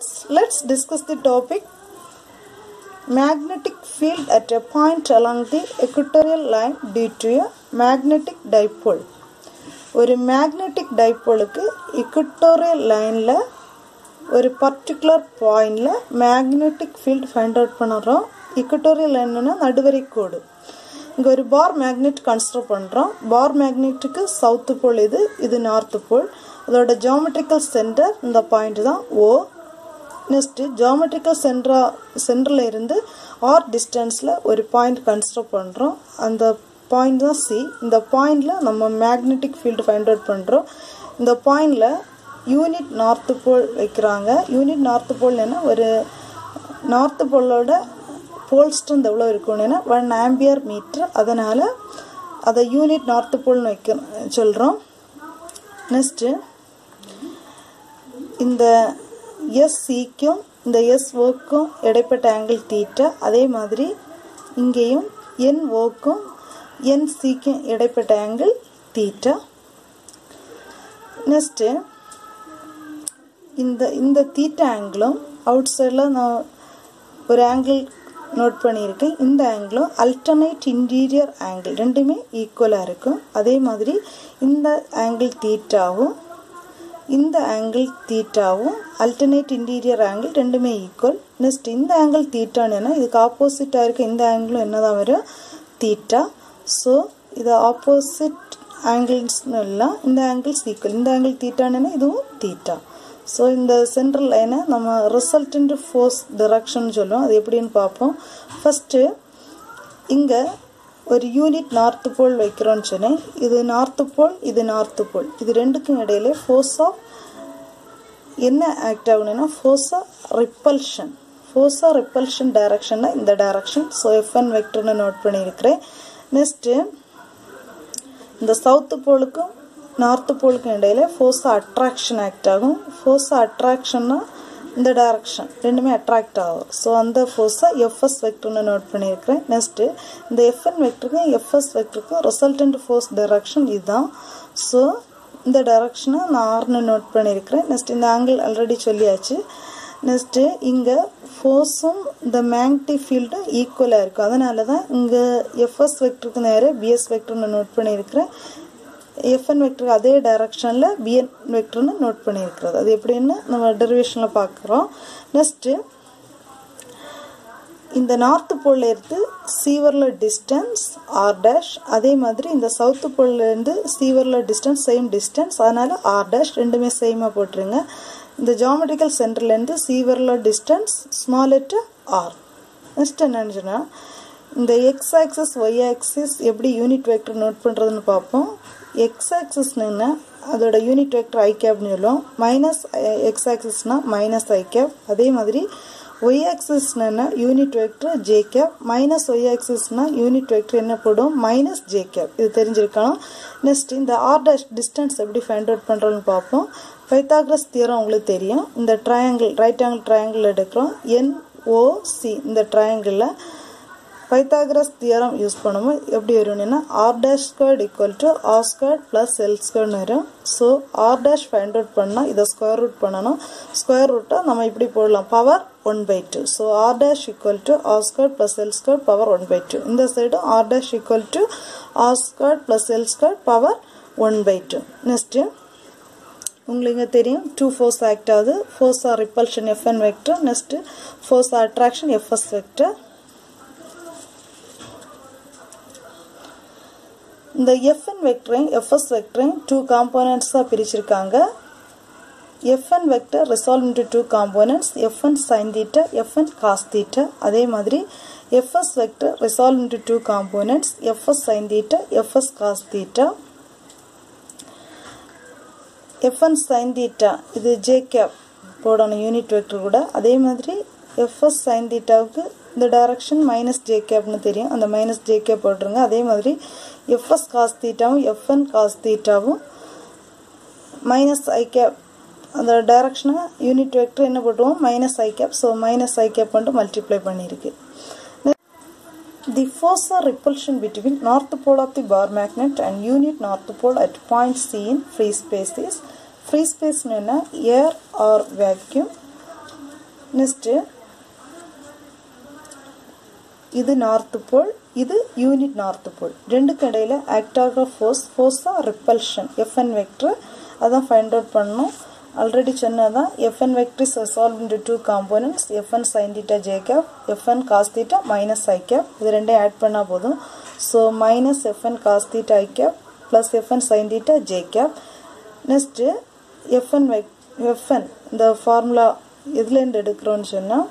Let's let's discuss the topic magnetic field at a point along the equatorial line due to a magnetic dipole. ஒரு magnetic டைப்போலுக்கு equatorial லைனில் ஒரு particular பாயிண்டில் magnetic field find out பண்ணுறோம் இக்குட்டோரியல் லைன்னா நடுவரை கோடு இங்கே ஒரு bar magnet construct பண்ணுறோம் பார் மேக்னெட்டுக்கு south போல் இது இது நார்த்து போல் அதோட ஜியாமெட்ரிக்கல் சென்டர் இந்த பாயிண்ட் தான் ஓ நெக்ஸ்ட்டு ஜியாமெட்ரிக்கல் சென்ட்ரா சென்டரில் இருந்து ஆர் டிஸ்டன்ஸில் ஒரு பாயிண்ட் கன்ஸ்ட்ரக்ட் பண்ணுறோம் அந்த பாயிண்ட் தான் சி இந்த பாயிண்டில் நம்ம மேக்னெட்டிக் ஃபீல்டு ஃபைண்ட் அவுட் பண்ணுறோம் இந்த பாயிண்டில் யூனிட் நார்த்து போல் வைக்கிறாங்க யூனிட் நார்த்து போல்னா ஒரு நார்த்து போலோட போல் ஸ்ட்ரென்த் எவ்வளோ இருக்கும்னா ஒன் ஆம்பியர் மீட்ரு அதனால் அதை யூனிட் நார்த்து போல்னு வைக்க சொல்கிறோம் நெக்ஸ்ட்டு இந்த எஸ்சிக்கும் இந்த எஸ் ஓக்கும் இடைப்பட்ட ஆங்கிள் தீட்டா அதே மாதிரி இங்கேயும் என் ஓக்கும் என் சிக்கும் இடைப்பட்ட ஆங்கிள் தீட்டா நெக்ஸ்ட்டு இந்த இந்த தீட்டா ஆங்கிளும் அவுட் சைடில் நான் ஒரு ஆங்கிள் நோட் பண்ணியிருக்கேன் இந்த ஆங்கிளும் அல்டர்னேட் இன்டீரியர் ஆங்கிள் ரெண்டுமே ஈக்குவலாக இருக்கும் அதே மாதிரி இந்த ஆங்கிள் தீட்டாவும் இந்த ஆங்கிள் தீட்டாவும் அல்டர்னேட் இன்டீரியர் ஆங்கிள் ரெண்டுமே ஈக்குவல் நெக்ஸ்ட் இந்த ஆங்கிள் தீட்டான்னு இதுக்கு ஆப்போசிட்டாக இருக்க இந்த ஆங்கிளும் என்னதான் வரும் தீட்டா ஸோ இது ஆப்போசிட் ஆங்கிள்ஸ்னு இல்லை இந்த ஆங்கிள்ஸ் ஈக்குவல் இந்த ஆங்கிள் தீட்டான்னு இதுவும் தீட்டா ஸோ இந்த சென்ட்ரல் லைனை நம்ம ரிசல்டன்ட் ஃபோர்ஸ் டிரெக்ஷன் சொல்லுவோம் அது எப்படின்னு பார்ப்போம் ஃபஸ்ட்டு இங்கே ஒரு யூனிட் நார்த்து போல் வைக்கிறோன்னு சொன்னேன் இது நார்த்து போல் இது நார்த்து போல் இது ரெண்டுக்கும் இடையில ஃபோர்ஸ் ஆஃப் என்ன ஆக்ட் ஆகணும்னா force of repulsion force of repulsion டைரக்ஷன்னா இந்த டைரக்ஷன் ஸோ எஃப்என் வெக்டர்னு நோட் பண்ணியிருக்கிறேன் நெக்ஸ்ட்டு இந்த சவுத்து போலுக்கும் நார்த்து போலுக்கும் இடையில ஃபோர்ஸ் அட்ராக்ஷன் ஆக்ட் ஆகும் ஃபோர்ஸ் அட்ராக்ஷன்னா இந்த டைரக்ஷன் ரெண்டுமே அட்ராக்ட் ஆகும் ஸோ அந்த ஃபோர்ஸை எஃப்எஸ் வெக்டர்னு நோட் பண்ணியிருக்கிறேன் நெக்ஸ்ட்டு இந்த எஃப்என் வெக்டருக்கும் எஃப்எஸ் வெக்டருக்கும் ரிசல்டன்ட் ஃபோர்ஸ் டைரக்ஷன் இதுதான் ஸோ இந்த டைரக்ஷனை நான் ஆர்னு நோட் பண்ணியிருக்கிறேன் நெக்ஸ்ட் இந்த ஆங்கிள் ஆல்ரெடி சொல்லியாச்சு நெக்ஸ்ட்டு இங்கே ஃபோர்ஸும் இந்த மேக்னெட்டிக் ஃபீல்டும் ஈக்குவலாக இருக்கும் அதனால தான் இங்கே எஃப்எஸ் வெக்டருக்கு நேராக பிஎஸ் வெக்டர்னு நோட் பண்ணியிருக்கிறேன் எஃப்என் வெக்டர் அதே டைரக்ஷனில் பிஎன் வெக்டர்னு நோட் பண்ணியிருக்கிறது அது எப்படின்னு நம்ம டெரிவேஷனில் பார்க்குறோம் நெக்ஸ்ட்டு இந்த நார்த்து போலில் இருந்து சீவரில் டிஸ்டன்ஸ் ஆர் டேஷ் அதே மாதிரி இந்த சவுத்து போல்லேருந்து சீவரில் டிஸ்டன்ஸ் சேம் டிஸ்டன்ஸ் அதனால் ஆர் டேஷ் ரெண்டுமே சேமாக போட்டுருங்க இந்த ஜாமெட்ரிக்கல் சென்டர்லேருந்து சீவரில் distance small letter R next என்னன்னு சொன்னால் இந்த எக்ஸ் ஆக்சஸ் ஒய் ஆக்சிஸ் எப்படி யூனிட் வெக்டர் நோட் பண்ணுறதுன்னு பார்ப்போம் எக்ஸ் ஆக்சிஸ்னு அதோட யூனிட் வெக்டர் ஐ கேப்னு சொல்லுவோம் மைனஸ் எக்ஸ் ஆக்சிஸ்னால் மைனஸ் ஐ கேப் அதே மாதிரி ஒய் ஆக்சிஸ்னா unit vector J cap minus Y ஆக்சிஸ்னா யூனிட் வெக்டர் என்ன போடும் மைனஸ் ஜே கேப் இது தெரிஞ்சிருக்கணும் நெக்ஸ்ட் இந்த ஆர் டேஷ் டிஸ்டன்ஸ் எப்படி ஃபைண்ட் அவுட் பண்ணுறோன்னு பார்ப்போம் பைத்தாக்ரஸ் தியரம் உங்களுக்கு தெரியும் இந்த ட்ரையாங்கிள் ரைட் ஆங்கிள் ட்ரையாங்கிள் எடுக்கிறோம் என்ஓசி இந்த ட்ரையாங்கிளில் பைத்தாகரஸ் தியரம் யூஸ் பண்ணும்போது எப்படி வரும்னா R dash squared equal to R squared plus L ஸ்கொயர்னு வரும் so R dash find out பண்ணால் இதை ஸ்கொயர் ரூட் பண்ணணும் ஸ்கொயர் ரூட்டை நம்ம இப்படி போடலாம் power one by two so R dash equal to R square plus L square power one by two இந்த சைடும் R dash equal to R square plus L square power one by two next உங்களுக்கு தெரியும் two force act ஆகுது force or repulsion FN vector next force or attraction FS vector இந்த FN வெக்டரையும் FS வெக்டரையும் two காம்போனன்ட்ஸாக பிரிச்சிருக்காங்க FN vector resolve into two components FN sine theta FN cos theta அதே மாதிரி FS vector resolve into two components FS sine theta FS cos theta FN sine theta இது J cap போடணும் unit vector கூட அதே மாதிரி FS sign தீட்டாவுக்கு இந்த direction minus J கேப்னு தெரியும் அந்த மைனஸ் ஜே கேப் போட்டுருங்க அதே மாதிரி எஃப்எஸ் காஸ் தீட்டாவும் எஃப்என் காஸ் தீட்டாவும் மைனஸ் ஐ கேப் அந்த டைரக்ஷனை யூனிட் வெக்டர் என்ன போட்டுருவோம் minus I cap so minus I cap பண்ணிட்டு மல்டிப்ளை பண்ணியிருக்கு The force or repulsion between north pole of the bar magnet and unit north pole at point C in free space is free space என்ன air or vacuum next இது north pole இது unit north pole ரெண்டுக்கு இடையில act ஆகிற force force தான் repulsion FN vector அதான் find out பண்ணணும் already சொன்னதான் FN vector is solve into two components FN sine theta J cap FN cos theta minus I cap இது ரெண்டையும் ஆட் பண்ணால் போதும் so minus FN cos theta I cap plus FN sine theta J cap next FN வெக் FN இந்த formula எதுலேருந்து எடுக்கிறோன்னு சொன்னால்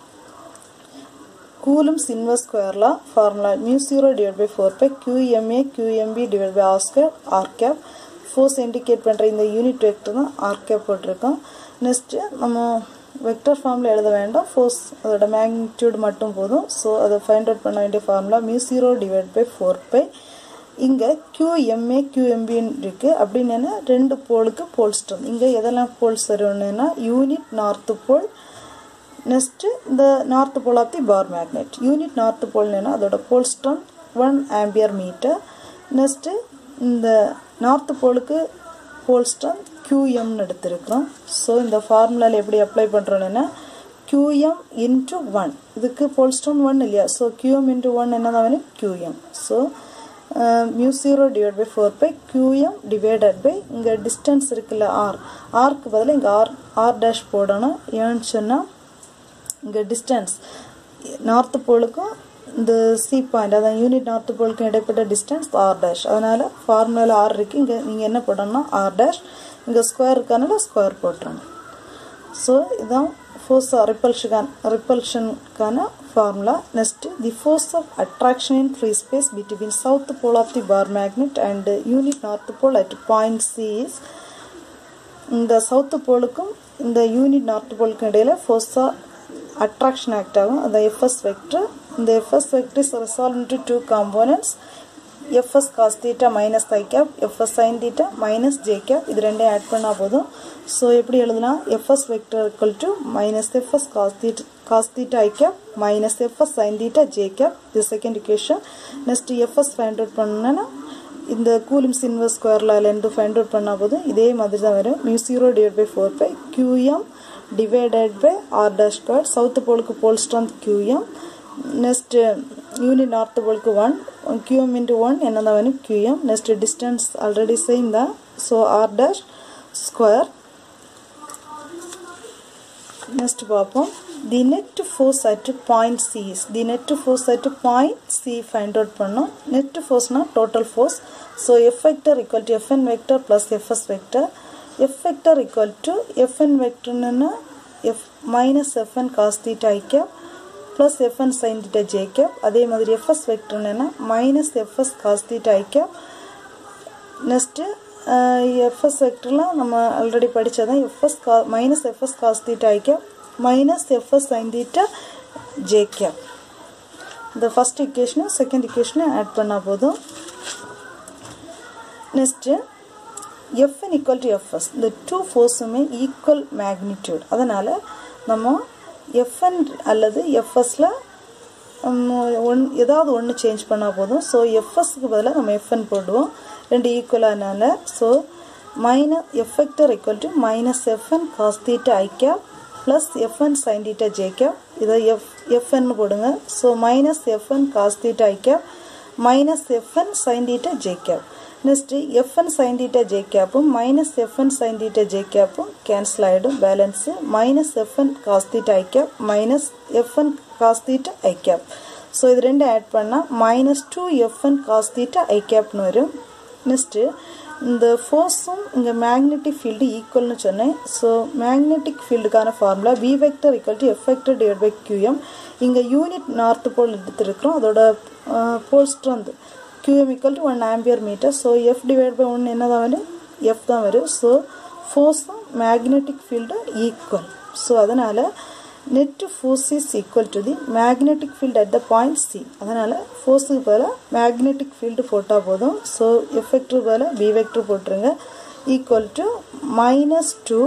Coulomb's inverse ஸ்கொயர்லா formula mu zero divide by four pi QMA QMB divide by R square R cap force indicate பண்ணுற இந்த unit vector தான் R cap போட்டிருக்கோம் நெக்ஸ்ட்டு நம்ம வெக்டர் ஃபார்மில் எழுத வேண்டாம் ஃபோர்ஸ் அதோட மேக்னிடியூட் மட்டும் போதும் ஸோ அதை ஃபைண்ட் அவுட் பண்ண வேண்டிய formula mu zero divide by four pi இங்கே கியூஎம்ஏ கியூஎம்பின்னு இருக்குது அப்படின்னா ரெண்டு போலுக்கு போல் ஸ்ட்ரம் இங்கே எதெல்லாம் போல்ஸ் வரும்னா யூனிட் நார்த்து போல் நெக்ஸ்ட்டு இந்த north pole of the bar magnet unit north போல்னா அதோட pole strength one ampere metre next இந்த நார்த் போலுக்கு போல் ஸ்ட்ரம் கியூஎம்னு எடுத்திருக்கிறோம் ஸோ இந்த ஃபார்முலாவில் எப்படி அப்ளை பண்ணுறோன்னா கியூஎம் இன்ட்டு ஒன் இதுக்கு போல் ஸ்ட்ரம் ஒன் இல்லையா ஸோ கியூஎம் இன்ட்டு ஒன் என்னதான் QM so mu zero divide by four pi QM divided by இங்கே டிஸ்டன்ஸ் இருக்குல்ல ஆர் ஆர்க்கு பதிலாக இங்கே ஆர் ஆர் டேஷ் போடணும் ஏன்னு சொன்னால் இங்கே டிஸ்டன்ஸ் நார்த்து போலுக்கும் இந்த சி பாயிண்ட் அதான் யூனிட் நார்த்து போலுக்கும் இடைப்பட்ட டிஸ்டன்ஸ் ஆர் டேஷ் அதனால் ஃபார்முலாவில் ஆர் இருக்குது இங்கே நீங்கள் என்ன போடணும்னா ஆர் டேஷ் இங்கே ஸ்கொயர் இருக்கனால ஸ்கொயர் போட்டுருணும் ஸோ இதுதான் ஃபோர்ஸ் ரிப்பல்ஷன் ரிப்பல்ஷனுக்கான formula next the force of attraction in free space between south pole of the bar magnet and unit north pole at point C is இந்த south போலுக்கும் இந்த unit north போலுக்கும் இடையில ஃபோர்ஸாக attraction act ஆகும் அந்த FS vector இந்த FS vector is resolve into two components FS cos theta minus I cap FS sine theta minus J cap இது ரெண்டையும் ஆட் பண்ணால் போதும் ஸோ எப்படி எழுதலாம் FS vector equal to minus FS cos theta cos theta I cap minus FS sine theta J cap இது second equation next FS find out பண்ணோன்னா இந்த Coulomb's inverse ஸ்கொயர்லேருந்து ஃபைண்ட் அவுட் பண்ணால் போதும் இதே மாதிரி தான் வரும் mu zero divide by four pi QM divided by R dash square south போலுக்கு pole strength QM next unit north போலுக்கு ஒன் கியூஎம் இன்ட்டு ஒன் என்ன தான் வேணும் QM next distance already same தான் so R dash square next பார்ப்போம் the net force at point C is the net force at point C find out பண்ணோம் net ஃபோர்ஸ்னால் total force so F vector equal to FN vector plus FS vector F vector equal to FN வெக்டர்னா F minus FN cos theta I cap plus FN sine theta J cap அதே மாதிரி FS வெக்டர்னா minus FS cos theta I cap next FS வெக்டர்லாம் நம்ம already படித்ததான் FS கா minus FS cos theta I cap minus FS sine theta J cap இந்த first இக்குவேஷனும் second இக்குவேஷனும் ஆட் பண்ணால் போதும் next FN equal to FS இந்த டூ ஃபோர்ஸுமே ஈக்குவல் மேக்னிடியூட் அதனால் நம்ம எஃப்என் அல்லது எஃப்எஸில் ஒன் ஏதாவது ஒன்று சேஞ்ச் பண்ணால் போதும் ஸோ எஃப்எஸ்க்கு பதிலாக நம்ம எஃப்என் போடுவோம் ரெண்டு ஈக்குவலானால so minus F vector equal to minus FN cos theta I cap plus FN sine theta J cap இதை எஃப் எஃப்என் போடுங்க so minus FN cos theta I cap minus FN sine theta J cap next FN sine theta J கேப்பும் minus FN sine theta J கேப்பும் cancel ஆகிடும் balance minus FN cos theta I cap minus FN cos theta I cap so இது ரெண்டும் add பண்ணால் minus two FN cos theta I கேப்னு வரும் next இந்த ஃபோர்ஸும் இங்கே மேக்னெட்டிக் ஃபீல்டு ஈக்குவல்னு சொன்னேன் ஸோ மேக்னெட்டிக் ஃபீல்டுக்கான formula V vector equal to F vector divide by QM இங்கே யூனிட் நார்த் போல் எடுத்துருக்கிறோம் அதோட pole strength QM equal to one ampere metre so F divide by one என்ன தான் வரும் எஃப் தான் வரும் ஸோ ஃபோர்ஸும் மேக்னெட்டிக் ஃபீல்டும் ஈக்குவல் ஸோ அதனால் net force is equal to the magnetic field at the point C அதனால் ஃபோர்ஸுக்கு பதிலாக மேக்னெட்டிக் ஃபீல்டு போட்டால் போதும் ஸோ எஃபெக்டர் பதிலாக பி வெக்டர் போட்டுருங்க ஈக்குவல் டு மைனஸ் டூ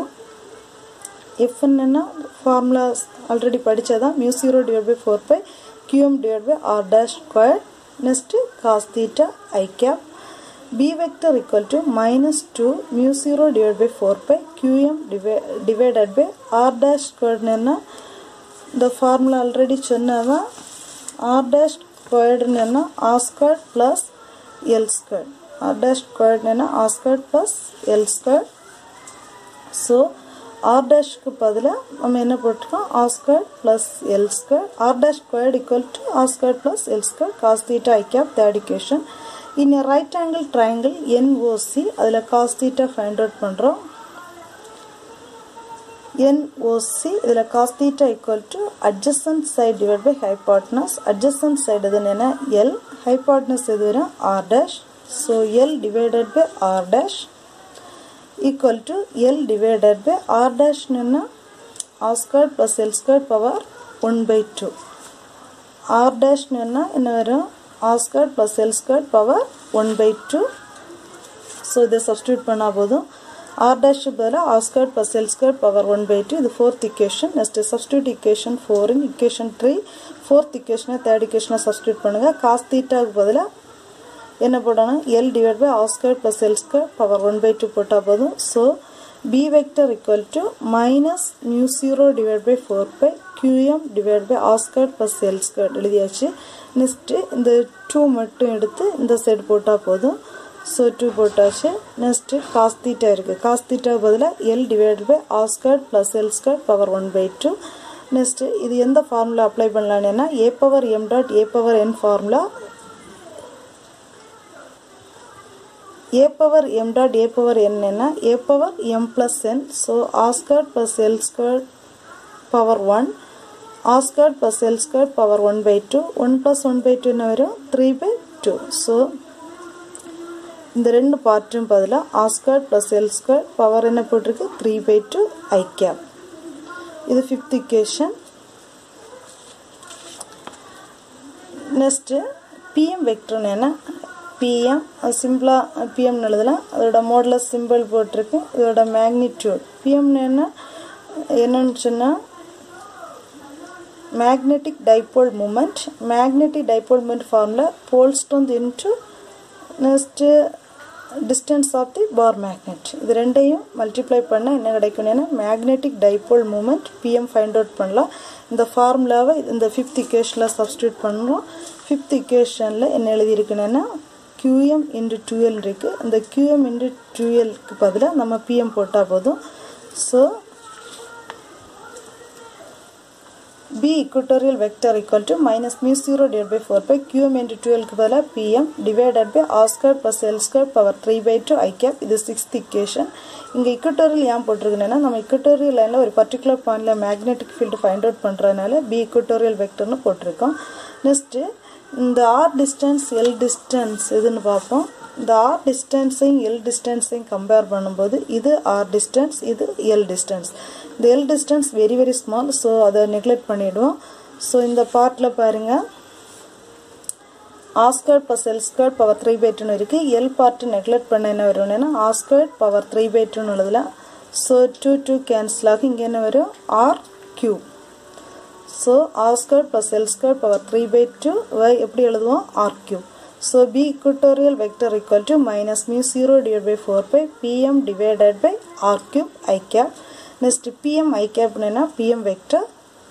எஃப்என்னா ஃபார்முலா ஆல்ரெடி படித்ததான் mu zero divide by four pi QM divide by R dash square next cos theta I cap b vector equal to minus 2 mu 0 divided by 4 pi qm divided by r dash squared என்ன இந்த formula already சொன்னதான் R dash ஸ்கொயர்டுன்னு என்ன R square plus L square R dash ஸ்கொயர்டுன்னு என்ன R square plus L square so R டேஷ்க்கு பதிலாக நம்ம என்ன போட்டிருக்கோம் R square plus L square R dash squared equal to R square plus L square cos theta I cap third equation in right angle triangle NOC அதில் cos theta find out பண்ணுறோம் NOC இதில் cos theta equal to adjacent side divide by hypotenuse adjacent side எதுன்னு என்ன L hypotenuse எது வரும் R dash so L divided by R dash equal to L divided by R டேஷ்னு R square plus L square power one by two R டேஷ்னு என்ன வரும் R square plus L square power one by two so இதை substitute பண்ணால் போதும் R டேஷுக்கு பதிலாக R square plus L square power one by two இது fourth equation next substitute equation four in equation three fourth இக்குவேஷனை தேர்ட் இக்குவேஷனை substitute பண்ணுங்கள் காஸ் தீட்டாவுக்கு பதிலாக என்ன போடணும் L divide by R square plus L square power one by two போட்டால் போதும் so B vector equal to minus mu zero divide by four pi QM divide by R square plus L square எழுதியாச்சு next இந்த two மட்டும் எடுத்து இந்த side போட்டால் போதும் so two போட்டாச்சு நெக்ஸ்ட்டு காஸ் தீட்டா இருக்குது காஸ் தீட்டா பதிலாக L divide by R square plus L square power one by two next இது எந்த ஃபார்முலா அப்ளை பண்ணலான்னா A power M dot A power N formula a power m dot a power n என்ன a power m plus n so r squared plus l squared power 1 r squared plus l squared power 1 by 2 1 plus 1 by 2 என்ன வரும் 3 by 2 so இந்த ரெண்டு பார்ட்டும் பதிலாக R square plus L square power என்ன போட்டிருக்கு three by two I cap இது fifth equation next PM வெக்டர்னு என்ன பிஎம் சிம்பிளாக பிஎம்னு எழுதலாம் அதோட மோட்லஸ் சிம்பிள் போட்டிருக்கு இதோட மேக்னிடியூட் பிஎம்னு என்ன என்னன்னு சொன்னால் magnetic dipole moment magnetic dipole moment formula pole strength into next distance of the bar magnet இது ரெண்டையும் மல்டிப்ளை பண்ணால் என்ன கிடைக்கும்னா magnetic dipole moment PM find out பண்ணலாம் இந்த ஃபார்முலாவை இந்த ஃபிஃப்த் இக்குவேஷனில் சப்ஸ்டியூட் பண்ணுறோம் ஃபிஃப்த் இக்குவேஷனில் என்ன எழுதியிருக்குன்னா QM இன்டு டுவெல் இருக்குது அந்த QM இன்டு டுவெல்க்கு பதிலாக நம்ம பிஎம் போட்டால் போதும் so B equatorial vector equal to minus mu zero divide by four pi QM into டுவெல்க்கு பதிலாக PM divided by R square plus L square power three by two I cap இது sixth equation இங்கே equatorial ஏன் போட்டிருக்குன்னா நம்ம இக்குட்டோரியல் லைனில் ஒரு particular பாயிண்டில் magnetic field find out பண்ணுறதுனால பி இக்குட்டோரியல் வெக்டர்னு போட்டிருக்கோம் நெக்ஸ்ட்டு இந்த ஆர் டிஸ்டன்ஸ் எல் டிஸ்டன்ஸ் எதுன்னு பார்ப்போம் இந்த ஆர் டிஸ்டன்ஸையும் எல் டிஸ்டன்ஸையும் கம்பேர் பண்ணும்போது இது ஆர் டிஸ்டன்ஸ் இது எல் டிஸ்டன்ஸ் இந்த L distance very very small so அதை நெக்லெக்ட் பண்ணிவிடுவோம் ஸோ இந்த பார்ட்டில் பாருங்கள் R square plus L square power three by டூன்னு இருக்குது எல் பார்ட்டு நெக்லெக்ட் பண்ண என்ன வரும்னா R square power three by டூன்னு எழுதலாம் ஸோ டூ டூ கேன்சல் ஆகும் இங்கே என்ன வரும் R cube so R square plus L square power three by two எப்படி எழுதுவோம் R cube so B equatorial vector equal to minus mu 0 divided by 4 pi pm divided by r cube i cap next pm i cap னா pm vector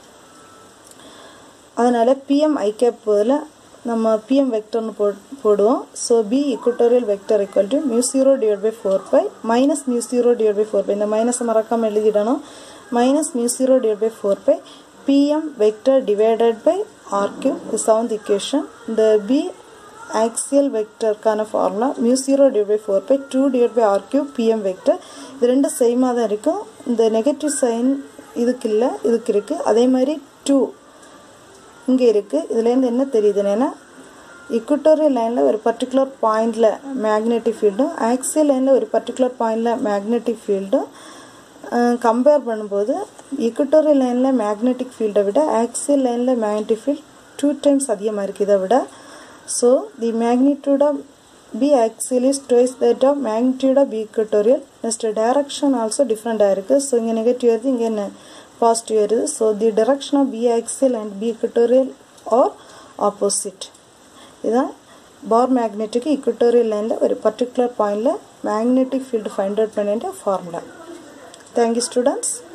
அதனால் pm i cap பதில் நம்ம pm vectorனு போ போடுவோம் so b equatorial vector equal to mu 0 divided by 4 pi minus mu 0 divided by 4 pi இந்த minus மறக்காமல் எழுதிடணும் minus mu 0 divided by 4 pi pm vector divided by r cube the seventh equation இந்த b axial வெக்டருக்கான formula mu zero divide by four pi two divide by R cube PM vector இது ரெண்டும் சேமாக தான் இருக்கும் இந்த நெகட்டிவ் சைன் இதுக்கு இல்லை இதுக்கு இருக்குது அதே மாதிரி டூ இங்கே இருக்குது இதுலேருந்து என்ன தெரியுதுன்னா இக்குட்டோரியல் லைனில் ஒரு பர்டிகுலர் பாயிண்டில் மேக்னெட்டிக் ஃபீல்டும் ஆக்சியல் லைனில் ஒரு பர்டிகுலர் பாயிண்டில் மேக்னெட்டிக் ஃபீல்டும் கம்பேர் பண்ணும்போது இக்குட்டோரியல் லைனில் மேக்னெட்டிக் ஃபீல்டை விட ஆக்சியல் லைனில் மேக்னெட்டிக் ஃபீல்ட் டூ டைம்ஸ் அதிகமாக இருக்குது இதை விட So the magnitude of B axial is twice that of magnitude of B equatorial. Next direction also different இருக்குது ஸோ இங்கே நெகட்டிவ் வருது இங்கே என்ன பாசிட்டிவ் வருது so the direction of B axial and B equatorial are opposite இதுதான் பார் மேக்னெட்டுக்கு இக்குட்டோரியல் லைனில் ஒரு particular பாயிண்டில் மேக்னெட்டிக் ஃபீல்டு ஃபைண்ட் அவுட் பண்ணிட்டு ஃபார்முலா தேங்க்யூ ஸ்டூடெண்ட்ஸ்